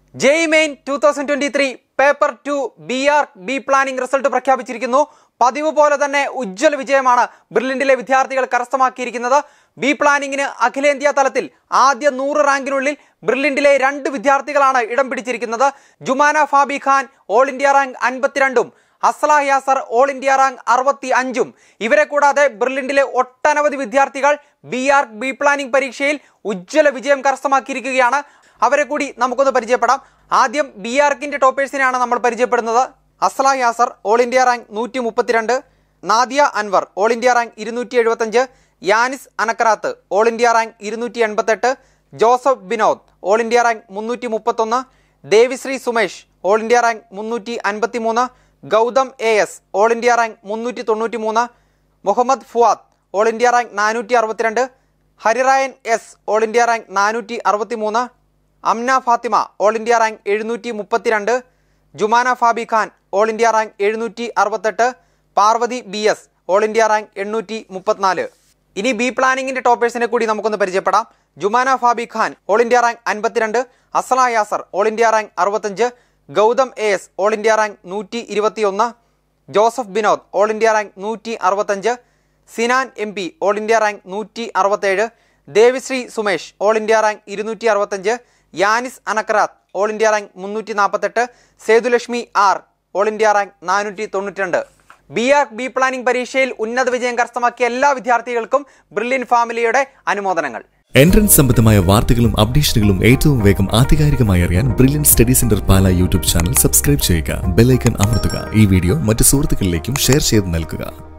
ജെയ് main two thousand twenty three paper two B R B planning result പ്രഖ്യാപിച്ചിരിക്കുന്നു പതിവ് പോലെ തന്നെ ഉജ്ജ്വല വിജയമാണ് ബ്രില്യന്റിലെ വിദ്യാർത്ഥികൾ കരസ്ഥമാക്കിയിരിക്കുന്നത് ബി പ്ലാനിങ്ങിന് അഖിലേന്ത്യാ തലത്തിൽ ആദ്യ നൂറ് റാങ്കിനുള്ളിൽ ബ്രില്യന്റിലെ രണ്ട് വിദ്യാർത്ഥികളാണ് ഇടം പിടിച്ചിരിക്കുന്നത് Jumana Fabi Khan all India rank അൻപത്തിരണ്ടും Aslah Yasar all India rank അറുപത്തി അഞ്ചും ഇവരെ കൂടാതെ ബ്രില്യന്റിലെ ഒട്ടനവധി വിദ്യാർത്ഥികൾ ബി ആർ ബി പ്ലാനിംഗ് പരീക്ഷയിൽ ഉജ്ജ്വല വിജയം കരസ്ഥമാക്കിയിരിക്കുകയാണ് അവരെ കൂടി നമുക്കൊന്ന് പരിചയപ്പെടാം ആദ്യം ബി ആർക്കിന്റെ ടോപ്പേഴ്സിനെയാണ് നമ്മൾ പരിചയപ്പെടുന്നത് Aslah Yasar all India rank നൂറ്റി മുപ്പത്തിരണ്ട് Nadia Anwar all India rank ഇരുന്നൂറ്റി എഴുപത്തഞ്ച് Yanis Anakkarath all India rank ഇരുന്നൂറ്റി എൺപത്തെട്ട് Joseph Binod all India rank മുന്നൂറ്റി മുപ്പത്തൊന്ന് Devisree Sumesh all India rank മുന്നൂറ്റി അൻപത്തി മൂന്ന് Gautham A S all India rank മുന്നൂറ്റി തൊണ്ണൂറ്റി മൂന്ന് Muhammad Fuad all India rank നാനൂറ്റി അറുപത്തിരണ്ട് Harirayan S all India rank നാനൂറ്റി അറുപത്തി മൂന്ന് Amna Fathima all India rank എഴുന്നൂറ്റി മുപ്പത്തിരണ്ട് Jumana Fabi Khan all India rank എഴുന്നൂറ്റി അറുപത്തെട്ട് Parvathi B S all India rank എണ്ണൂറ്റി മുപ്പത്തിനാല് ഇനി ബി പ്ലാനിങ്ങിന്റെ ടോപ്പേഴ്സിനെ കൂടി നമുക്കൊന്ന് പരിചയപ്പെടാം Jumana Fabi Khan all India rank അൻപത്തിരണ്ട് Asala Yasar all India rank അറുപത്തഞ്ച് Gautham A S all India rank നൂറ്റി ഇരുപത്തിയൊന്ന് Joseph Binod all India rank നൂറ്റി അറുപത്തഞ്ച് Sinan M P all India rank നൂറ്റി അറുപത്തേഴ് Devisree Sumesh all India rank ഇരുന്നൂറ്റി അറുപത്തഞ്ച് Yanis Anakrath all India rank മുന്നൂറ്റി നാൽപ്പത്തെട്ട് Sethulakshmi R all India rank നാനൂറ്റി തൊണ്ണൂറ്റിരണ്ട് ബി ആർ ബി പ്ലാനിംഗ് പരീക്ഷയിൽ ഉന്നത വിജയം കരസ്ഥമാക്കിയ എല്ലാ വിദ്യാർത്ഥികൾക്കും ബ്രില്യൻ ഫാമിലിയുടെ അനുമോദനങ്ങൾ എൻട്രൻസ് സംബന്ധമായ വാർത്തകളും അപ്ഡേഷനുകളും ഏറ്റവും വേഗം ആധികാരികമായി അറിയാൻ brilliant study centre Pala YouTube channel subscribe ചെയ്യുക ബെല്ലൈക്കൺ അമർത്തുക ഈ വീഡിയോ മറ്റു സുഹൃത്തുക്കളിലേക്കും ഷെയർ ചെയ്ത് നൽകുക